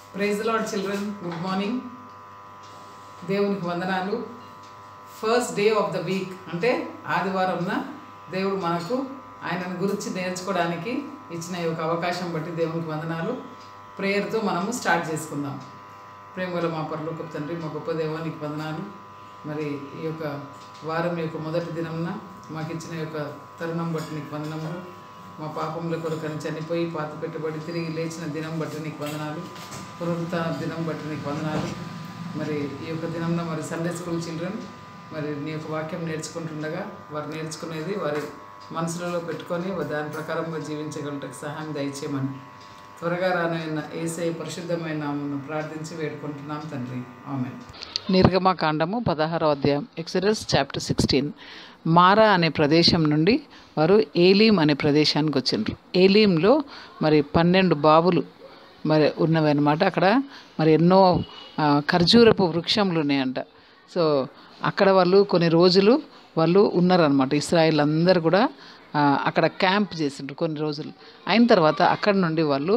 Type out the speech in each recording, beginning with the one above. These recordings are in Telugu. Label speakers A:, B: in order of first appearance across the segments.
A: praise lord children good morning దేవునికి వందనాలు first day of the week అంటే ఆదివారంన దేవుడు మనకు ఆయనను గురించి నేర్చుకోవడానికి ఇచ్చిన ఈ యొక్క అవకాశం బట్టి దేవునికి వందనాలు ప్రేయర్తో మనము స్టార్ట్ చేసుకుందాం ప్రేమగల మా పరలోక తండ్రి మా గొప్ప దేవానికి వందనాలు మరి ఈ యొక్క వారం యొక్క మొదటి దినంన మాకు ఇచ్చిన యొక్క తరుణం బట్టి నీకు వందనములు మా పాపముల కొరకని చనిపోయి పాత పెట్టుబడి తిరిగి లేచిన దినం బట్టి నీకు వందనాలు పునరుత్న దినం బట్టి నీకు వందనాలు మరి ఈ యొక్క దినంలో మరి సండే స్కూల్ చిల్డ్రన్ మరి నీ యొక్క వాక్యం నేర్చుకుంటుండగా వారు నేర్చుకునేది వారి మనసులలో పెట్టుకొని దాని ప్రకారంగా జీవించగలటకు సహాయం దయచేయమని త్వరగా రానైన ఏసై పరిశుద్ధమైన నామమును ప్రార్థించి వేడుకుంటున్నాం తండ్రి ఆమె నిర్గమకాండము పదహారో అధ్యాయం ఎక్సరస్ చాప్టర్ సిక్స్టీన్ మారా అనే ప్రదేశం నుండి వారు ఏలీం అనే ప్రదేశానికి వచ్చిండ్రు ఏలీంలో మరి పన్నెండు బావులు మరి ఉన్నవి అనమాట అక్కడ మరి ఎన్నో ఆ, ఖర్జూరపు వృక్షములు ఉన్నాయంట సో అక్కడ వాళ్ళు కొన్ని రోజులు వాళ్ళు ఉన్నారనమాట ఇస్రాయిల్ అందరు కూడా ఆ, అక్కడ క్యాంప్ చేసిండ్రు కొన్ని రోజులు అయిన తర్వాత అక్కడ నుండి వాళ్ళు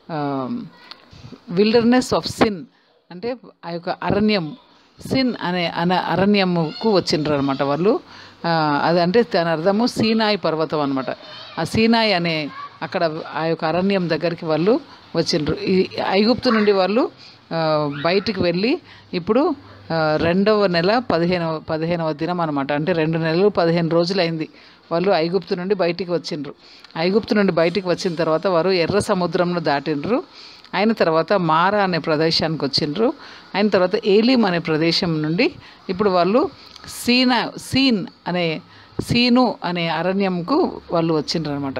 A: విల్డర్నెస్ ఆఫ్ సిన్ అంటే ఆ యొక్క అరణ్యం సిన్ అనే అన అరణ్యముకు వచ్చిండ్రు అనమాట వాళ్ళు ఆ, అది అంటే దాని అర్థము సీనాయి పర్వతం అనమాట ఆ సీనాయి అనే అక్కడ ఆ యొక్క అరణ్యం దగ్గరికి వాళ్ళు వచ్చిండ్రు ఈ ఐగుప్తు నుండి వాళ్ళు ఆ, బయటికి వెళ్ళి ఇప్పుడు ఆ, రెండవ నెల పదిహేనవ పదిహేనవ దినం అనమాట అంటే రెండు నెలలు పదిహేను రోజులు అయింది వాళ్ళు ఐగుప్తు నుండి బయటికి వచ్చిండ్రు ఐగుప్తు నుండి బయటికి వచ్చిన తర్వాత వారు ఎర్ర సముద్రంను దాటిండ్రు అయిన తర్వాత మారా అనే ప్రదేశానికి వచ్చిండ్రు అయిన తర్వాత ఏలీం అనే ప్రదేశం నుండి ఇప్పుడు వాళ్ళు సీనా సీన్ అనే సీను అనే అరణ్యంకు వాళ్ళు వచ్చిండ్రు అనమాట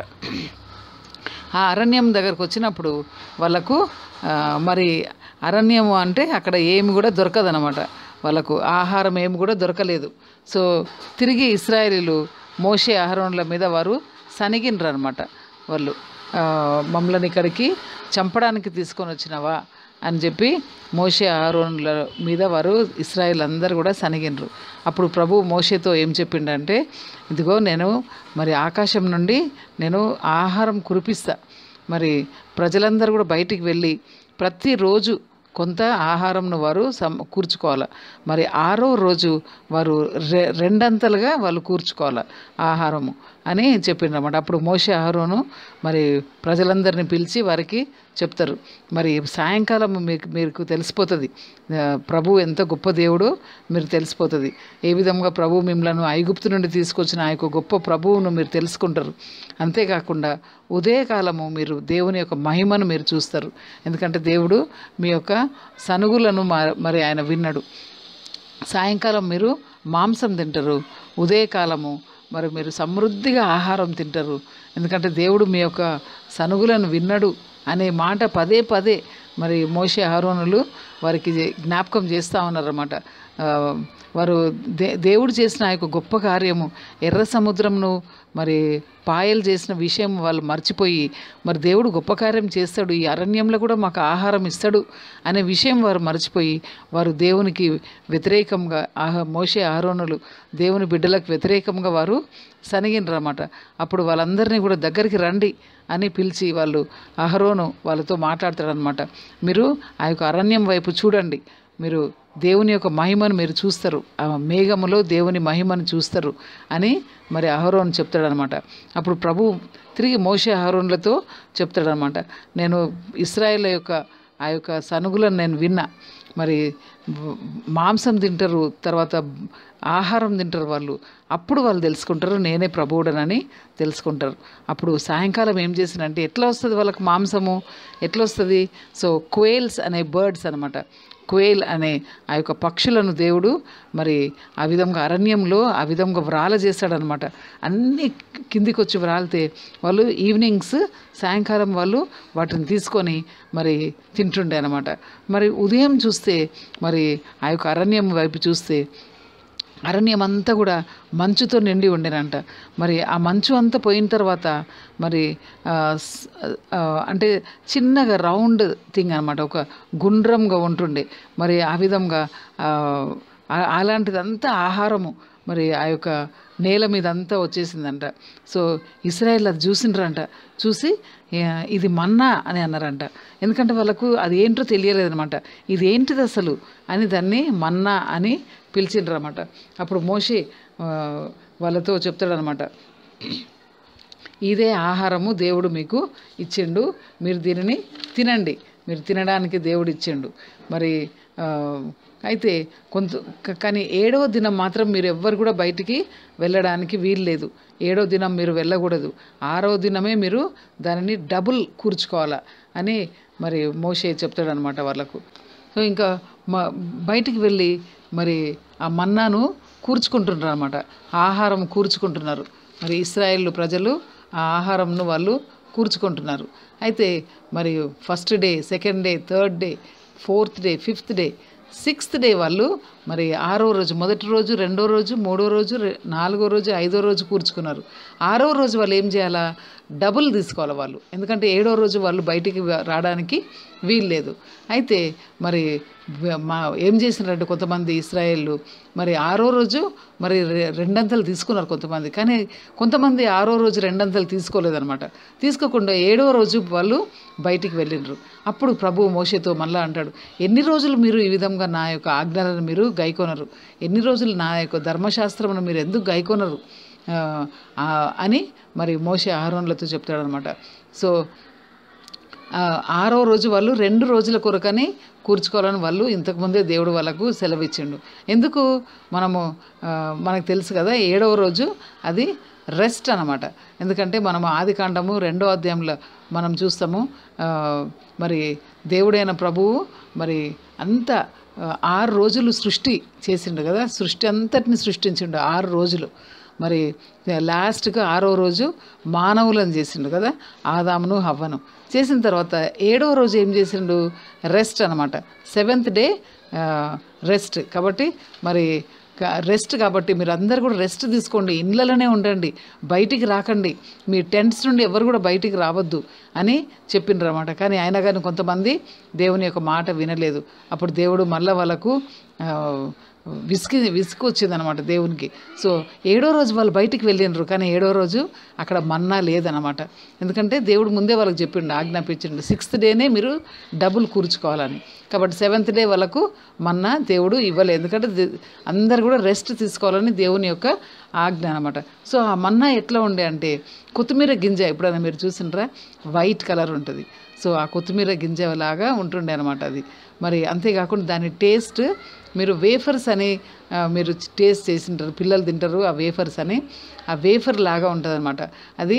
A: ఆ అరణ్యం దగ్గరకు వచ్చినప్పుడు వాళ్ళకు ఆ, మరి అరణ్యం అంటే అక్కడ ఏమి కూడా దొరకదనమాట వాళ్ళకు ఆహారం ఏమి కూడా దొరకలేదు సో తిరిగి ఇస్రాయేలీలు మోషే ఆహారంల మీద వారు సనిగినరు అనమాట వాళ్ళు ఆ, మమ్మల్ని ఇక్కడికి చంపడానికి తీసుకొని వచ్చినవా అని చెప్పి మోషే ఆరోన్ల మీద వారు ఇస్రాయేల్ అందరు కూడా సనిగినరు అప్పుడు ప్రభు మోషేతో ఏం చెప్పిండంటే ఇదిగో నేను మరి ఆకాశం నుండి నేను ఆహారం కురిపిస్తా మరి ప్రజలందరూ కూడా బయటికి వెళ్ళి ప్రతిరోజు కొంత ఆహారంను వారు సమ కూర్చుకోవాలి మరి ఆరో రోజు వారు రె రెండంతలుగా వాళ్ళు కూర్చుకోవాలి ఆహారము అని చెప్పిండ్రన్నమాట అప్పుడు మోసే ఆహారోను మరి ప్రజలందరినీ పిలిచి వారికి చెప్తారు మరి సాయంకాలం మీకు మీకు తెలిసిపోతుంది ఆ, ప్రభు ఎంత గొప్ప దేవుడో మీరు తెలిసిపోతుంది ఏ విధంగా ప్రభు మిమ్మల్ని ఐగుప్తు నుండి తీసుకొచ్చిన ఆ యొక్క గొప్ప ప్రభువును మీరు తెలుసుకుంటారు అంతేకాకుండా ఉదయకాలము మీరు దేవుని యొక్క మహిమను మీరు చూస్తారు ఎందుకంటే దేవుడు మీ యొక్క సనుగులను మ- మరి ఆయన విన్నాడు సాయంకాలం మీరు మాంసం తింటారు ఉదయకాలము మరి మీరు సమృద్ధిగా ఆహారం తింటారు ఎందుకంటే దేవుడు మీ యొక్క సనుగులను విన్నడు అనే మాట పదే పదే మరి మోషే ఆరోనులు వారికి జ్ఞాపకం చేస్తూ ఉన్నారన్నమాట ఆ, వారు దే దేవుడు చేసిన ఆ యొక్క గొప్ప కార్యము ఎర్ర సముద్రంను మరి పాయలు చేసిన విషయం వాళ్ళు మర్చిపోయి మరి దేవుడు గొప్ప కార్యం చేస్తాడు ఈ అరణ్యంలో కూడా మాకు ఆహారం ఇస్తాడు అనే విషయం వారు మర్చిపోయి వారు దేవునికి వ్యతిరేకంగా ఆహ మోసే ఆరోనులు దేవుని బిడ్డలకు వ్యతిరేకంగా వారు సనిగినరన్నమాట అప్పుడు వాళ్ళందరినీ కూడా దగ్గరికి రండి అని పిలిచి వాళ్ళు అహరోను వాళ్ళతో మాట్లాడతాడనమాట మీరు ఆ యొక్క అరణ్యం వైపు చూడండి మీరు దేవుని యొక్క మహిమను మీరు చూస్తారు ఆ మేఘములో దేవుని మహిమను చూస్తారు అని మరి అహరోన్ చెప్తాడనమాట అప్పుడు ప్రభు తిరిగి మోసే అహరోన్లతో చెప్తాడనమాట నేను ఇస్రాయేల్ యొక్క ఆ యొక్క సనుగులను నేను విన్నా మరి వ- మాంసం తింటారు తర్వాత ఆహారం తింటారు వాళ్ళు అప్పుడు వాళ్ళు తెలుసుకుంటారు నేనే ప్రభువుడనని తెలుసుకుంటారు అప్పుడు సాయంకాలం ఏం చేసినంటే ఎట్లా వస్తుంది వాళ్ళకి మాంసము ఎట్లా వస్తుంది సో క్వేల్స్ అనే బర్డ్స్ అనమాట క్వేల్ అనే ఆ యొక్క పక్షులను దేవుడు మరి ఆ విధంగా అరణ్యంలో ఆ విధంగా వ్రాల చేస్తాడనమాట అన్నీ కిందికి వచ్చి వ్రాలితే వాళ్ళు ఈవినింగ్స్ సాయంకాలం వాళ్ళు వాటిని తీసుకొని మరి తింటుండే అనమాట మరి ఉదయం చూస్తే మరి ఆ యొక్క అరణ్యం వైపు చూస్తే అరణ్యం అంతా కూడా మంచుతో నిండి ఉండేనంట మరి ఆ మంచు అంతా పోయిన తర్వాత మరి ఆ, స్- ఆ, అంటే చిన్నగా రౌండ్ థింగ్ అనమాట ఒక గుండ్రంగా ఉంటుండే మరి ఆ విధంగా ఆ, ఆ- అలాంటిదంతా ఆహారము మరి ఆ యొక్క నేల మీద అంతా వచ్చేసిందంట సో ఇస్రాయేల్ అది చూసిండ్రంట చూసి "ఏ, ఇది మన్నా అని అన్నారంట ఎందుకంటే వాళ్ళకు అది ఏంటో తెలియలేదనమాట ఇది ఏంటిది అసలు అని దాన్ని మన్నా అని పిలిచిండ్రన్నమాట అప్పుడు మోషే ఆ, వాళ్ళతో చెప్తాడనమాట ఇదే ఆహారము దేవుడు మీకు ఇచ్చిండు మీరు దీనిని తినండి మీరు తినడానికి దేవుడు ఇచ్చిండు మరి ఆ, అయితే కొంత క- కానీ ఏడవ దినం మాత్రం మీరు ఎవ్వరు కూడా బయటికి వెళ్ళడానికి వీలు లేదు ఏడవ దినం మీరు వెళ్ళకూడదు ఆరవ దినమే మీరు దానిని డబుల్ కూర్చుకోవాలా అని మరి మోషే చెప్తాడనమాట వాళ్ళకు సో ఇంకా మ బయటికి వెళ్ళి మరి ఆ మన్నాను కూర్చుకుంటున్నారు అనమాట ఆహారం కూర్చుకుంటున్నారు మరి ఇస్రాయేల్ ప్రజలు ఆ ఆహారంను వాళ్ళు కూర్చుకుంటున్నారు అయితే మరి first day second day third day fourth day fifth day sixth day వాళ్ళు మరి ఆరో రోజు మొదటి రోజు రెండో రోజు మూడో రోజు రె- నాలుగో రోజు ఐదో రోజు కూర్చుకున్నారు ఆరో రోజు వాళ్ళు ఏం చేయాలా డబుల్ తీసుకోవాలి వాళ్ళు ఎందుకంటే ఏడో రోజు వాళ్ళు బయటికి వ- రావడానికి వీలు లేదు అయితే మరి వ- మా ఏం చేసినారంటే కొంతమంది ఇస్రాయేళ్ళు మరి ఆరో రోజు మరి రె- రెండంతలు తీసుకున్నారు కొంతమంది కానీ కొంతమంది ఆరో రోజు రెండంతలు తీసుకోలేదన్నమాట తీసుకోకుండా ఏడో రోజు వాళ్ళు బయటికి వెళ్ళిండ్రు అప్పుడు ప్రభు మోషేతో మళ్ళా అంటాడు ఎన్ని రోజులు మీరు ఈ విధంగా నా యొక్క ఆజ్ఞలను మీరు గైకొనరు ఎన్ని రోజులు నా యొక్క ధర్మశాస్త్రమును మీరు ఎందుకు గైకొనరు ఆ, ఆ, అని మరి మోషే ఆహారంలతో చెప్తాడనమాట సో ఆ, ఆరో రోజు వాళ్ళు రెండు రోజుల కొరకని కూర్చుకోవాలని వాళ్ళు ఇంతకుముందే దేవుడు వాళ్ళకు సెలవిచ్చిండు ఎందుకు మనము ఆ, మనకు తెలుసు కదా ఏడవ రోజు అది రెస్ట్ అన్నమాట ఎందుకంటే మనం ఆది కాండము రెండో అధ్యాయంలో మనం చూస్తాము ఆ, మరి దేవుడైన ప్రభువు మరి అంత ఆ, ఆరు రోజులు సృష్టి చేసిండు కదా సృష్టి అంతటిని సృష్టించిండు ఆరు రోజులు మరి లాస్ట్గా ఆరో రోజు మానవులను చేసిండు కదా ఆదామును హవ్వను చేసిన తర్వాత ఏడో రోజు ఏం చేసిండు రెస్ట్ అనమాట సెవెంత్ డే రెస్ట్ కాబట్టి మరి రెస్ట్ కాబట్టి మీరు అందరు కూడా రెస్ట్ తీసుకోండి ఇండ్లలోనే ఉండండి బయటికి రాకండి మీ టెంట్స్ నుండి ఎవరు కూడా బయటికి రావద్దు అని చెప్పిండ్రు అనమాట కానీ అయినా కానీ కొంతమంది దేవుని యొక్క మాట వినలేదు అప్పుడు దేవుడు మళ్ళా వాళ్ళకు ఆ, విసికి విసుగు వచ్చిందనమాట దేవునికి సో ఏడో రోజు వాళ్ళు బయటికి వెళ్ళిండ్రు కానీ ఏడో రోజు అక్కడ మన్నా లేదనమాట ఎందుకంటే దేవుడు ముందే వాళ్ళకి చెప్పిండు ఆజ్ఞాపించిండు సిక్స్త్ డేనే మీరు డబుల్ కూర్చుకోవాలని కాబట్టి సెవెంత్ డే వాళ్ళకు మన్నా దేవుడు ఇవ్వలేదు ఎందుకంటే దే- అందరు కూడా రెస్ట్ తీసుకోవాలని దేవుని యొక్క ఆజ్ఞ అనమాట సో ఆ మన్నా ఎట్లా ఉండే అంటే కొత్తిమీర గింజ ఎప్పుడైనా మీరు చూసిండ్రా వైట్ కలర్ ఉంటుంది సో ఆ కొత్తిమీర గింజ లాగా ఉంటుండే అనమాట అది మరి అంతేకాకుండా దాని టేస్ట్ మీరు వేఫర్స్ అని ఆ, మీరు టేస్ట్ చేసింటారు పిల్లలు తింటారు ఆ వేఫర్స్ అని ఆ వేఫర్ లాగా ఉంటుంది అది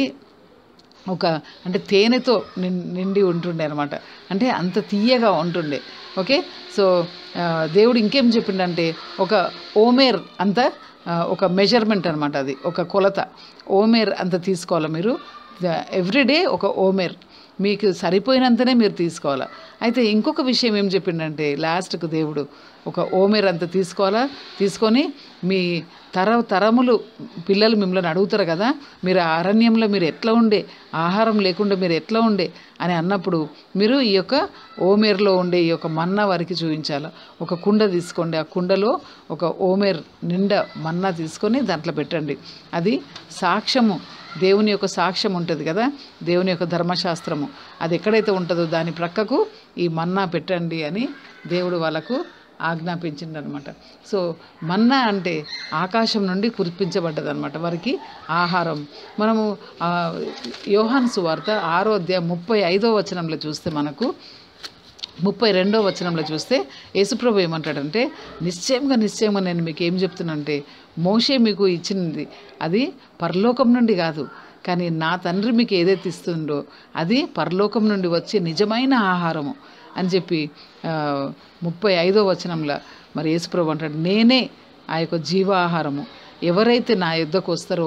A: ఒక అంటే తేనెతో నిం- నిండి ఉంటుండే అనమాట అంటే అంత తీయగా ఉంటుండే ఓకే సో ఆ, దేవుడు ఇంకేం చెప్పిండంటే ఒక ఓమేర్ అంత ఆ, ఒక మెజర్మెంట్ అనమాట అది ఒక కొలత ఓమేర్ అంత తీసుకోవాలి మీరు ఎవ్రీడే ఒక ఓమేర్ మీకు సరిపోయినంతనే మీరు తీసుకోవాలా అయితే ఇంకొక విషయం ఏం చెప్పిండంటే లాస్ట్కు దేవుడు ఒక ఓమేర్ అంత తీసుకోవాలా తీసుకొని మీ తర తరములు పిల్లలు మిమ్మల్ని అడుగుతారు కదా మీరు ఆ అరణ్యంలో మీరు ఎట్లా ఉండే ఆహారం లేకుండా మీరు ఎట్లా ఉండే అని అన్నప్పుడు మీరు ఈ యొక్క ఓమేర్లో ఉండే ఈ యొక్క మన్నా వారికి చూపించాలి ఒక కుండ తీసుకోండి ఆ కుండలో ఒక ఓమేర్ నిండా మన్నా తీసుకొని దాంట్లో పెట్టండి అది సాక్ష్యము దేవుని యొక్క సాక్ష్యం ఉంటుంది కదా దేవుని యొక్క ధర్మశాస్త్రము అది ఎక్కడైతే ఉంటుందో దాని ప్రక్కకు ఈ మన్నా పెట్టండి అని దేవుడు వాళ్ళకు ఆజ్ఞాపించింది అనమాట సో మన్నా అంటే ఆకాశం నుండి కురిపించబడ్డది అనమాట వారికి ఆహారం మనము ఆ, యోహాను సువార్త ఆరో అధ్యాయం ముప్పై ఐదో వచనంలో చూస్తే మనకు ముప్పై రెండో వచనంలో చూస్తే యేసుప్రభు ఏమంటాడంటే నిశ్చయంగా నిశ్చయంగా నేను మీకు ఏం చెప్తున్నానంటే మోషే మీకు ఇచ్చినది అది పరలోకం నుండి కాదు కానీ నా తండ్రి మీకు ఏదైతే ఇస్తుందో అది పరలోకం నుండి వచ్చే నిజమైన ఆహారము అని చెప్పి ఆ, ముప్పై ఐదో వచనంలో మరి యేసుప్రభు అంటాడు నేనే ఆ యొక్క జీవాహారము ఎవరైతే నా యుద్ధకు వస్తారో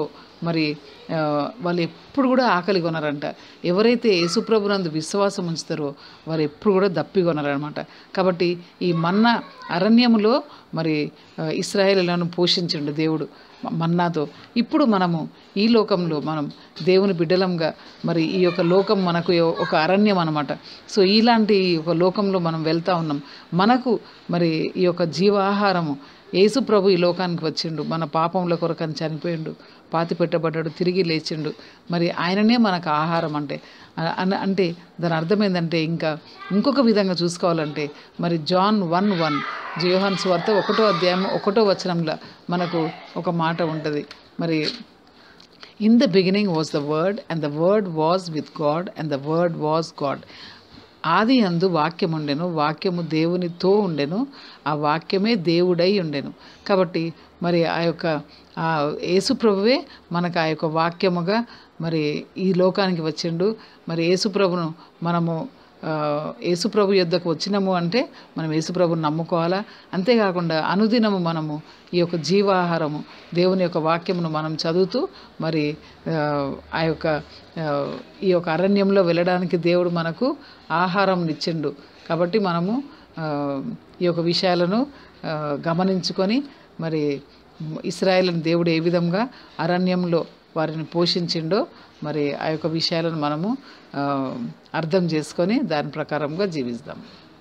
A: మరి ఆ, వాళ్ళు ఎప్పుడు కూడా ఆకలి కొనరంట ఎవరైతే యేసుప్రభునందు విశ్వాసం ఉంచుతారో వారు ఎప్పుడు కూడా దప్పి కొనరనమాట కాబట్టి ఈ మన్న అరణ్యములో మరి ఆ, ఇస్రాయేలులను పోషించిండు దేవుడు మ- మన్నాతో ఇప్పుడు మనము ఈ లోకంలో మనం దేవుని బిడ్డలంగా మరి ఈ యొక్క లోకం మనకు ఏ- ఒక అరణ్యం అనమాట సో ఇలాంటి ఒక లోకంలో మనం వెళ్తా ఉన్నాం మనకు మరి ఈ యొక్క జీవాహారము యేసు ప్రభు ఈ లోకానికి వచ్చిండు మన పాపముల కొరకని చనిపోయిండు పాతి పెట్టబడ్డాడు తిరిగి లేచిండు మరి ఆయననే మనకు ఆహారం అంటే అ- అన- అంటే దాని అర్థం ఏంటంటే ఇంకా ఇంకొక విధంగా చూసుకోవాలంటే మరి జాన్ వన్ వన్ జియోహాన్ స్వార్త ఒకటో అధ్యాయం ఒకటో వచనంలో మనకు ఒక మాట ఉంటుంది మరి in the beginning was the word and the word was with God and the word was God ఆది అందు వాక్యం ఉండెను వాక్యము దేవునితో ఉండెను ఆ వాక్యమే దేవుడై ఉండెను కాబట్టి మరి ఆ యొక్క ఆ యేసు ప్రభువే మనకు ఆ యొక్క వాక్యముగా మరి ఈ లోకానికి వచ్చిండు మరి యేసు ప్రభును మనము ఆ, యేసుప్రభు యొద్దకు వచ్చినాము అంటే మనం యేసుప్రభుని నమ్ముకోవాలా అంతేకాకుండా అనుదినము మనము ఈ యొక్క జీవాహారము దేవుని యొక్క వాక్యమును మనం చదువుతూ మరి ఆ, ఆ యొక్క ఆ, ఈ యొక్క అరణ్యంలో వెళ్ళడానికి దేవుడు మనకు ఆహారం ఇచ్చిండు కాబట్టి మనము ఆ, ఈ యొక్క విషయాలను ఆ, గమనించుకొని మరి ఇస్రాయేల్ని దేవుడు ఏ విధంగా అరణ్యంలో వారిని పోషించిండో మరి ఆ యొక్క విషయాలను మనము ఆ, అర్థం చేసుకొని దాని ప్రకారంగా జీవిస్తాం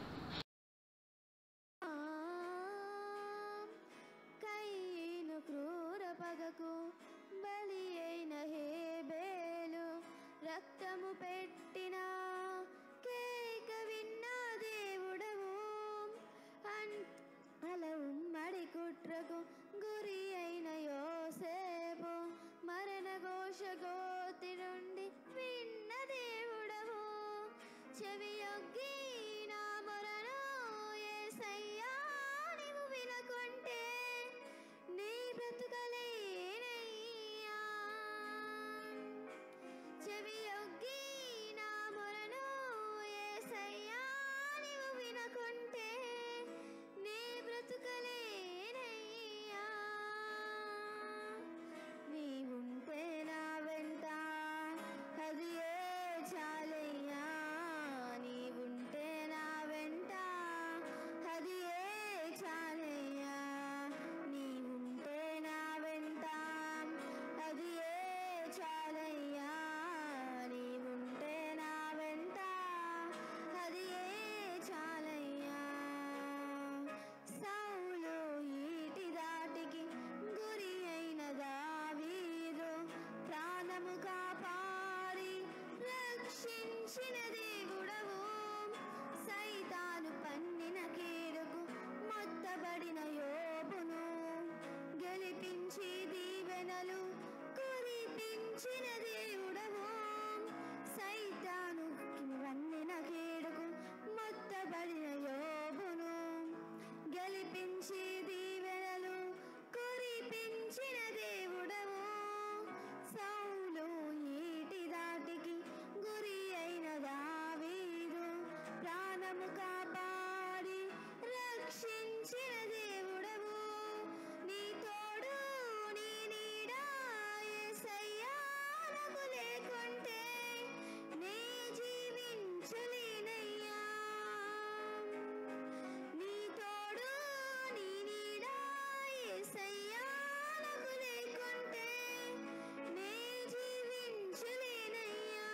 B: కయ్యను క్రూర పగకు బలి అయిన హేబేలు రక్తము పెట్టిన కేక విన్న దేవుడవు అన్ అల ఉమ్మడి కుట్రకు గురి అయిన యోసేపు మరణ ఘోష గోతి నుండి విన్న దేవుడవు చెవియొగ్గి నా మొరను యేసయ్యా నీవు వినకుంటే నీ బ్రతుకలేనయ్యా చెవియొగ్గి నా మొరను యేసయ్యా నీవు వినకుంటే నీ బ్రతుకలేనయ్యా నీవుంటే నా వెంట అది ఏ చాలయ్యా నీవుంటే నా వెంట అది ఏ చాలయ్యా నీవుంటే నా వెంట అది ఏ చాలయ్యా నీవుంటే నా వెంట అది ఏ చాలయ్యా సౌలు ఈటి దాటికి గురి అయిన దావీదు ప్రాణము కాపాడి రక్షించిన దేవుడవు సైతాను పన్నిన కీడుకు మొత్తబడిన యోబును గెలిపించి దీవెనలు కురిపించిన దేవుడవు సైతాను పన్నిన కీడుకు మొత్తబడిన యోబును గెలిపించి దీవెనలు కురిపించిన దేవుడవు సౌలు ఈటి దాటికి గురి అయిన దావీదు ప్రాణము కాపాడి రక్షించిన దేవుడవు నీ తోడు నీ నీడ యేసయ్యా నాకు లేకుంటే నే జీవించలేనయ్యా నీ తోడు నీ నీడ యేసయ్యా నాకు లేకుంటే నే జీవించలేనయ్యా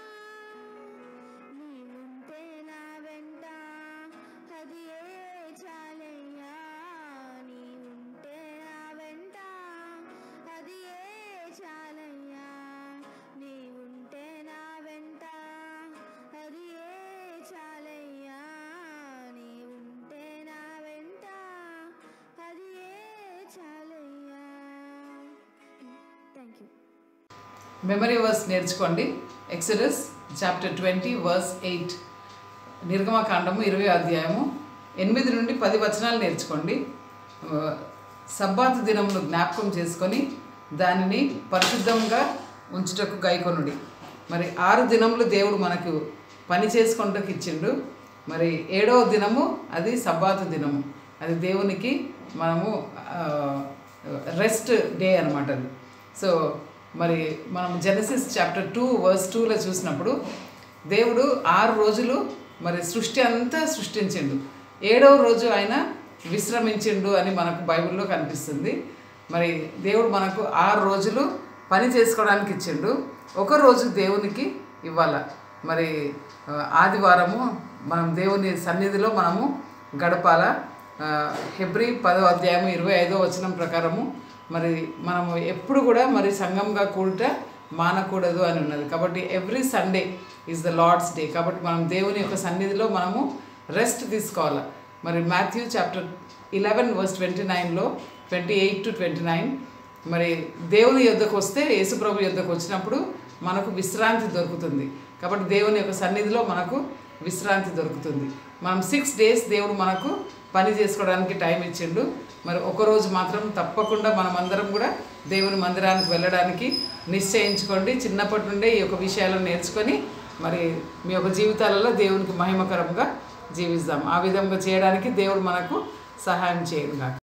B: నీవుంటే నా వెంట అది ఏ చాలయ్యా నీవుంటే నా వెంట అది ఏ చాలయ్యా నీవుంటే నా వెంట అది ఏ చాలయ్యా నీవుంటే నా వెంట అది ఏ చాలయ్యా థ్యాంక్ యూ
A: మెమరీ వర్స్ నేర్చుకోండి Exodus chapter twenty verse eight నిర్గమకాండము ఇరవై అధ్యాయము ఎనిమిది నుండి పది వచనాలు నేర్చుకోండి ఆ, సబ్బాతు దినమును జ్ఞాపకం చేసుకొని దానిని పరిశుద్ధంగా ఉంచుటకు గైకొనుడి మరి ఆరు దినములు దేవుడు మనకు పని చేసుకుంటకు ఇచ్చిండు మరి ఏడవ దినము అది సబ్బాతు దినము అది దేవునికి మనము రెస్ట్ డే అనమాట అది సో మరి మనం జెనసిస్ చాప్టర్ టూ వర్స్ టూలో చూసినప్పుడు దేవుడు ఆరు రోజులు మరి సృష్టి అంతా సృష్టించిండు ఏడవ రోజు ఆయన విశ్రమించిండు అని మనకు బైబిల్లో కనిపిస్తుంది మరి దేవుడు మనకు ఆరు రోజులు పని చేసుకోవడానికి ఇచ్చిండు ఒక రోజు దేవునికి ఇవ్వాల మరి ఆ, ఆదివారము మనం దేవుని సన్నిధిలో మనము గడపాల ఆ, హెబ్రి పదో అధ్యాయము ఇరవై ఐదో వచనం ప్రకారము మరి మనము ఎప్పుడు కూడా మరి సంఘంగా కూడుట మానకూడదు అని ఉన్నది కాబట్టి every Sunday is the Lord's day కాబట్టి మనం దేవుని యొక్క సన్నిధిలో మనము రెస్ట్ తీసుకోవాలి మరి Matthew chapter eleven verse twenty నైన్లో twenty eight to twenty nine మరి దేవుని యొద్దకు వస్తే యేసుప్రభు యొద్దకు వచ్చినప్పుడు మనకు విశ్రాంతి దొరుకుతుంది కాబట్టి దేవుని యొక్క సన్నిధిలో మనకు విశ్రాంతి దొరుకుతుంది మనం సిక్స్ డేస్ దేవుడు మనకు పని చేసుకోవడానికి టైం ఇచ్చిండు మరి ఒక రోజు మాత్రం తప్పకుండా మనం అందరం కూడా దేవుని మందిరానికి వెళ్ళడానికి నిశ్చయించుకోండి చిన్నప్పటి నుండే ఈ యొక్క విషయాలను నేర్చుకొని మరి మీ యొక్క జీవితాలలో దేవునికి మహిమకరంగా జీవిస్తాం ఆ విధంగా చేయడానికి దేవుడు మనకు సహాయం చేయను